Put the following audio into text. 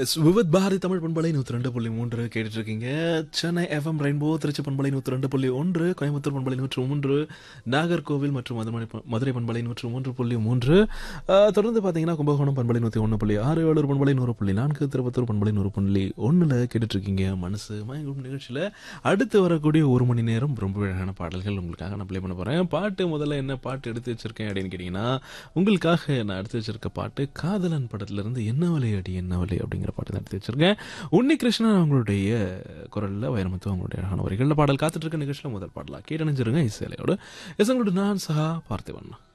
S, Vividh Bharathi Tamil பண்பலை நூற்றி ரெண்டு புள்ளி மூன்று கேட்டுட்டு இருக்கீங்க சென்னை எஃப்எம் ரெயின்போ திருச்சி பண்பலை நூற்றி ரெண்டு புள்ளி ஒன்று கோயம்புத்தூர் பண்பலை நூற்று மூன்று நாகர்கோவில் மற்றும் மதுரை ப- மதுரை பண்பலை நூற்று மூன்று புள்ளி மூன்று ஆஹ், தொடர்ந்து பார்த்தீங்கன்னா கும்பகோணம் பண்பலை நூற்றி ஒன்று புள்ளி ஆறு வேலூர் பண்பலை நூறு புள்ளி நான்கு திருப்பத்தூர் பண்பலை நூறு புள்ளி ஒன்றில் கேட்டுட்டு இருக்கீங்க மனசு மயங்கும் நிகழ்ச்சியில் அடுத்து வரக்கூடிய ஒரு மணி நேரம் ரொம்ப அழகான பாடல்கள் உங்களுக்காக நான் ப்ளே பண்ண போகிறேன் பாட்டு முதல்ல என்ன பாட்டு எடுத்து வச்சிருக்கேன் அப்படின்னு கேட்டிங்கன்னா உங்களுக்காக நான் எடுத்து வச்சிருக்க பாட்டு காதலன் படத்திலிருந்து என்ன வலை அடி என்ன வலை அப்படிங்கிற பாட்டு தான் எடுத்து வச்சிருக்கேன் உன்னி கிருஷ்ணன் அவங்களுடைய குரலில் வைரமுத்து அவங்களுடைய அழகான வரிகளில் பாடல் காத்துட்டு இருக்க நிகழ்ச்சியில் முதல் பாடலாம் கேட்டணிஞ்சிருங்க இசையிலையோடு இசங்களோட நான் சஹா பார்த்திவன்